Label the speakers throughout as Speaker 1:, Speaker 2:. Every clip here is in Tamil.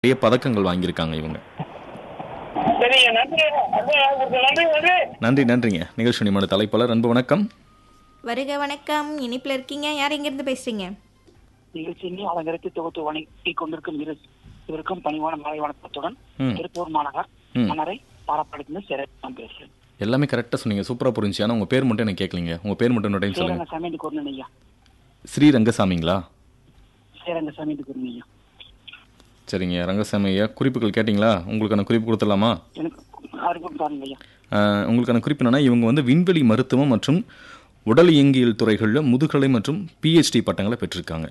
Speaker 1: நிறைய பதக்கங்கள் வாங்கியிருக்காங்க இவங்க
Speaker 2: சரிங்க நன்றி அண்ணா, உங்களுக்கு நன்றி நன்றி
Speaker 1: நன்றி நன்றிங்க நிகழ்ச்சி நிமிட தலைப்பாளர் அன்பு வணக்கம்
Speaker 3: வருக வணக்கம் இனிப்பில் இருக்கீங்க யார் எங்கேருந்து பேசுறீங்க
Speaker 4: நிகழ்ச்சியை அலங்கரித்து தொகுத்து வணங்கி கொண்டிருக்கும் இரு இவருக்கும் பணிவான மாலை வணக்கத்துடன்
Speaker 1: ம்.
Speaker 4: திருப்பூர் மாநகர்
Speaker 1: ம்.
Speaker 4: மன்னரை பாரப்படுத்தின சிறை நான் பேசுறேன்
Speaker 1: எல்லாமே கரெக்டாக சொன்னீங்க சூப்பராக புரிஞ்சு ஆனால் உங்கள் பேர் மட்டும் எனக்கு கேட்கலீங்க உங்கள் பேர் மட்டும் இன்னொரு டைம்
Speaker 4: சேரங்க
Speaker 1: சொல்லுங்கள்
Speaker 4: சமையல் கூறினேன் ஐயா
Speaker 1: ஸ்ரீ ரங்கசாமிங்களா
Speaker 4: சேரங்க சமையல் கூறினேன் ஐயா
Speaker 1: சரிங்க ரங்கசாமி ஐயா குறிப்புகள் கேட்டிங்களா உங்களுக்கான குறிப்பு கொடுத்துடலாமா
Speaker 4: எனக்கு அறிமுகம் பாருங்க ஐயா
Speaker 1: ஆஹ், உங்களுக்கான குறிப்பு என்னன்னா இவங்க வந்து விண்வெளி மருத்துவம் மற்றும் உடல் இயங்கியல் துறைகளில் முதுகலை மற்றும் பிஹெச்டி பட்டங்களை பெற்றிருக்காங்க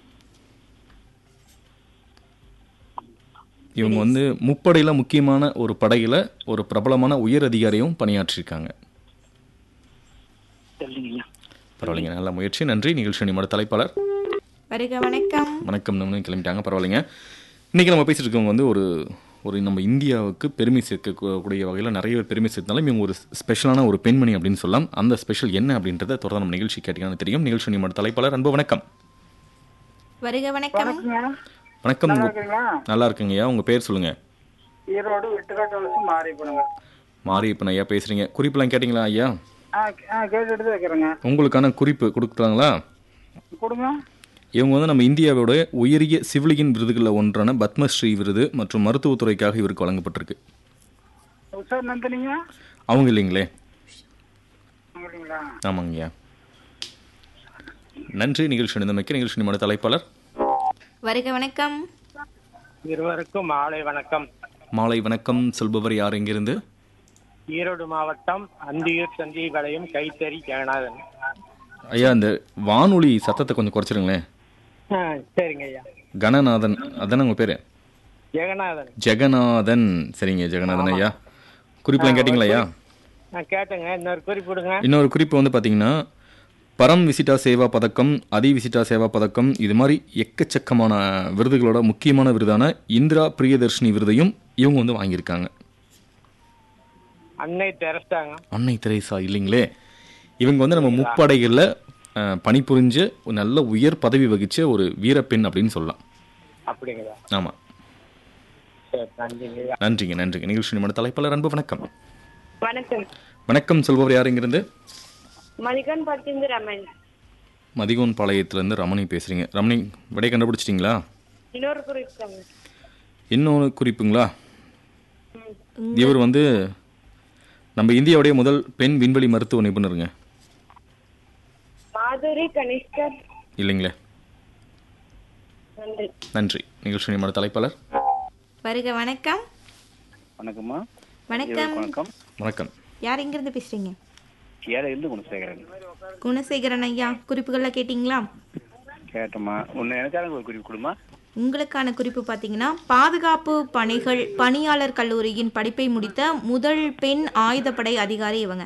Speaker 1: இவங்க வந்து முப்படையில் முக்கியமான ஒரு படையில் ஒரு பிரபலமான உயர் அதிகாரியும் பணியாற்றியிருக்காங்க
Speaker 4: தெரியலங்க ஐயா
Speaker 1: பரவாயில்லைங்க நல்ல முயற்சி நன்றி நிகழ்ச்சி நிமிட தலைப்பாளர்
Speaker 3: வருக வணக்கம்
Speaker 1: வணக்கம் நம்ம கிளம்பிட்டாங்க பரவாயில்லைங்க இன்றைக்கி நம்ம பேசிட்டு இருக்கவங்க வந்து ஒரு ஒரு நம்ம இந்தியாவுக்கு பெருமை சேர்க்கக்கூடிய வகையில் நிறைய பேர் பெருமை சேர்த்தாலும் இவங்க ஒரு ஸ்பெஷலான ஒரு பெண்மணி அப்படின்னு சொல்லலாம் அந்த ஸ்பெஷல் என்ன அப்படின்றத தொடர்ந்து நம்ம நிகழ்ச்சி கேட்டீங்கன்னு தெரியும் நிகழ்ச்சி நிமிட தலைப்பாளர் அன்பு வணக்கம்
Speaker 3: வருக வணக்கம்
Speaker 1: வணக்கம் உங்க- நல்லா இருக்குங்கய்யா உங்கள் பேர் சொல்லுங்கள்
Speaker 5: ஈரோடு வெட்டுக்காட்டு வளர்ச்சி மாறி போடுங்க
Speaker 1: மாறி இப்போ ஐயா பேசுகிறீங்க குறிப்பெல்லாம் கேட்டிங்களா ஐயா
Speaker 5: ஆ ஆ கேட்டுட்டு தான் இருக்கிறேங்க
Speaker 1: உங்களுக்கான குறிப்பு கொடுக்குறாங்களா
Speaker 5: கொடுங்க
Speaker 1: இவங்க வந்து நம்ம இந்தியாவோட உயரிய சிவிலியன் விருதுகளில் ஒன்றான பத்மஸ்ரீ விருது மற்றும் மருத்துவத்துறைக்காக இவருக்கு வழங்கப்பட்டிருக்கு
Speaker 5: உஷார் நந்தினிங்க
Speaker 1: அவங்க இல்லைங்களே
Speaker 5: அப்படிங்களா
Speaker 1: ஆமாங்கய்யா நன்றி நிகழ்ச்சி நிலைமைக்கு நிகழ்ச்சி நிமிட தலைப்பாளர்
Speaker 3: வருக வணக்கம்
Speaker 6: இருவருக்கும் மாலை வணக்கம்
Speaker 1: மாலை வணக்கம் சொல்பவர் யார் எங்கிருந்து
Speaker 6: ஈரோடு மாவட்டம் அந்தியூர் சந்தி வளையம் கைத்தறி ஜெகநாதன்
Speaker 1: ஐயா இந்த வானொலி சத்தத்தை கொஞ்சம் குறைச்சிருங்களேன்
Speaker 6: ஆ, சரிங்க ஐயா
Speaker 1: கணநாதன் அதானே உங்கள் பேர்
Speaker 6: ஜெகநாதன்
Speaker 1: ஜெகநாதன் சரிங்க ஜெகநாதன் ஐயா குறிப்பெல்லாம் கேட்டிங்களா ஐயா
Speaker 6: நான் கேட்டேங்க இன்னொரு குறிப்பிடுங்க
Speaker 1: இன்னொரு குறிப்பு வந்து பார்த்தீங்கன்னா பரம் விசிட்டா சேவா பதக்கம் அதி விசிட்டா சேவா பதக்கம் இது மாதிரி எக்கச்சக்கமான விருதுகளோட முக்கியமான விருதான இந்திரா பிரியதர்ஷினி விருதையும் இவங்க வந்து வாங்கியிருக்காங்க
Speaker 6: அன்னை தெரஸ்டாங்க
Speaker 1: அன்னை தெரேசா இல்லைங்களே இவங்க வந்து நம்ம முப்படைகளில் அஹ், பணிபுரிஞ்சு ஒரு நல்ல உயர் பதவி வகிச்ச ஒரு வீரப்பெண் அப்படின்னு சொல்லலாம்
Speaker 6: அப்படிங்களா
Speaker 1: ஆமாம்
Speaker 6: சரி நன்றிங்க ஐயா
Speaker 1: நன்றிங்க நன்றிங்க நிகழ்ச்சி நிமிட தலைப்பாளர் அன்பு வணக்கம்
Speaker 7: வணக்கம்
Speaker 1: வணக்கம் சொல்பவர் யார் இங்கிருந்து
Speaker 7: மதிகன் பட்டிந்து ரமன்
Speaker 1: மதிகோன் பாளையத்துலேருந்து ரமணி பேசுகிறீங்க ரமணி விடை கண்டுபிடிச்சிட்டிங்களா
Speaker 7: இன்னொரு குறிப்பாங்க
Speaker 1: இன்னொரு குறிப்புங்களா இவர் வந்து நம்ம இந்தியாவுடைய முதல் பெண் விண்வெளி மருத்துவ நிபுணருங்க
Speaker 7: மாதுரி கனிஷ்கர்
Speaker 1: இல்லைங்களே
Speaker 7: நன்றி
Speaker 1: நன்றி நிகழ்ச்சி நிமிட தலைப்பாளர்
Speaker 3: வருக வணக்கம்
Speaker 4: வணக்கம்மா
Speaker 3: வணக்கம்
Speaker 4: வணக்கம்
Speaker 1: வணக்கம்
Speaker 3: யார் எங்கேருந்து பேசுறீங்க
Speaker 4: ஏழை இருந்து குணசேகரன்
Speaker 3: குணசேகரன் ஐயா குறிப்புகள்லாம் கேட்டிங்களா
Speaker 4: கேட்டம்மா உன்னை எனக்காக ஒரு குறிப்பு கொடுமா
Speaker 3: உங்களுக்கான குறிப்பு பார்த்தீங்கன்னா பாதுகாப்பு பணிகள் பணியாளர் கல்லூரியின் படிப்பை முடித்த முதல் பெண் ஆயுதப்படை அதிகாரி இவங்க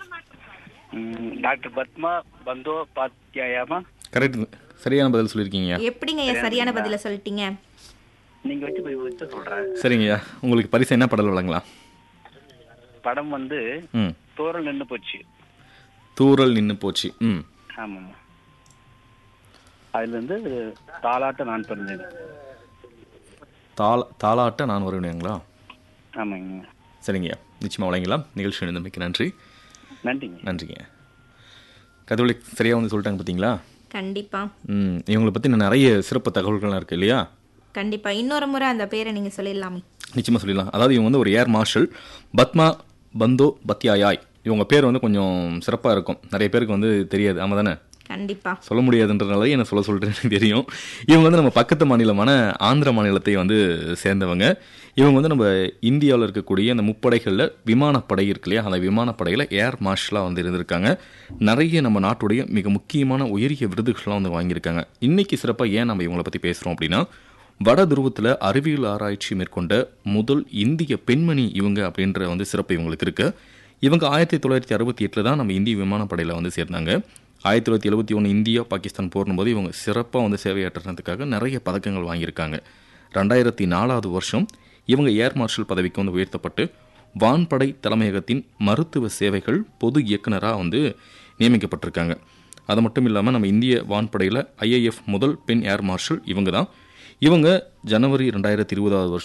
Speaker 4: டாக்டர் பத்மா பந்தோ பாத்தியாயாமா
Speaker 1: கரெக்ட் சரியான பதில் சொல்லியிருக்கீங்க
Speaker 3: எப்படிங்க ஐயா சரியான பதில சொல்லிட்டீங்க
Speaker 4: நீங்க வச்சு போய் வச்சு சொல்றேன்
Speaker 1: சரிங்கய்யா உங்களுக்கு பரிசு என்ன படல் வழங்கலாம்
Speaker 4: படம் வந்து
Speaker 1: ம்
Speaker 4: தோரல் நின்று போச்சு
Speaker 1: தூரல் நின்று போச்சு ம்
Speaker 4: ஆமாம்மா அதுல இருந்து தாலாட்ட நான் பிறந்தேன்
Speaker 1: தாள தாளாட்ட நான் வருவேனுங்களா
Speaker 4: ஆமாங்க
Speaker 1: சரிங்கய்யா நிச்சயமாக வழங்கலாம் நிகழ்ச்சி எழுந்தமைக்கு நன்றி
Speaker 4: நன்றிங்க
Speaker 1: நன்றிங்க கதவுளி சரியாக வந்து சொல்லிட்டாங்க பார்த்தீங்களா
Speaker 3: கண்டிப்பா
Speaker 1: ம் இவங்களை பற்றி நிறைய சிறப்பு தகவல்கள்லாம் இருக்குது இல்லையா
Speaker 3: கண்டிப்பா இன்னொரு முறை அந்த பேரை நீங்க சொல்லிடலாமே
Speaker 1: நிச்சயமாக சொல்லிடலாம் அதாவது இவங்க வந்து ஒரு ஏர் மார்ஷல் பத்மா பந்தோ பத்யாயாய் இவங்க பேர் வந்து கொஞ்சம் சிறப்பாக இருக்கும் நிறைய பேருக்கு வந்து தெரியாது ஆமாம் தானே
Speaker 3: கண்டிப்பா
Speaker 1: சொல்ல முடியாதுன்றனால என்ன சொல்ல சொல்லிட்டு எனக்கு தெரியும் இவங்க வந்து நம்ம பக்கத்து மாநிலமான ஆந்திர மாநிலத்தை வந்து சேர்ந்தவங்க இவங்க வந்து நம்ம இந்தியாவில் இருக்கக்கூடிய அந்த முப்படைகளில் விமானப்படை இருக்கு இல்லையா அந்த விமானப்படையில் ஏர் மார்ஷலாக வந்து இருந்திருக்காங்க நிறைய நம்ம நாட்டுடைய மிக முக்கியமான உயரிய விருதுகள்லாம் வந்து வாங்கியிருக்காங்க இன்னைக்கு சிறப்பாக ஏன் நம்ம இவங்களை பற்றி பேசுகிறோம் அப்படின்னா வட துருவத்தில் அறிவியல் ஆராய்ச்சி மேற்கொண்ட முதல் இந்திய பெண்மணி இவங்க அப்படின்ற வந்து சிறப்பு இவங்களுக்கு இருக்கு இவங்க ஆயிரத்தி தொள்ளாயிரத்தி அறுபத்தி எட்டில் தான் நம்ம இந்திய விமானப்படையில் வந்து சேர்ந்தாங்க ஆயிரத்தி தொள்ளாயிரத்தி எழுபத்தி ஒன்று இந்தியா பாகிஸ்தான் போர்னும்போது இவங்க சிறப்பாக வந்து சேவையாற்றுறதுக்காக நிறைய பதக்கங்கள் வாங்கியிருக்காங்க ரெண்டாயிரத்தி நாலாவது வருஷம் இவங்க ஏர் மார்ஷல் பதவிக்கு வந்து உயர்த்தப்பட்டு வான்படை தலைமையகத்தின் மருத்துவ சேவைகள் பொது இயக்குனராக வந்து நியமிக்கப்பட்டிருக்காங்க அது மட்டும் இல்லாமல் நம்ம இந்திய வான்படையில் ஐஏஎஃப் முதல் பெண் ஏர் மார்ஷல் இவங்க தான் இவங்க ஜனவரி ரெண்டாயிரத்தி இருபதாவது வருஷம்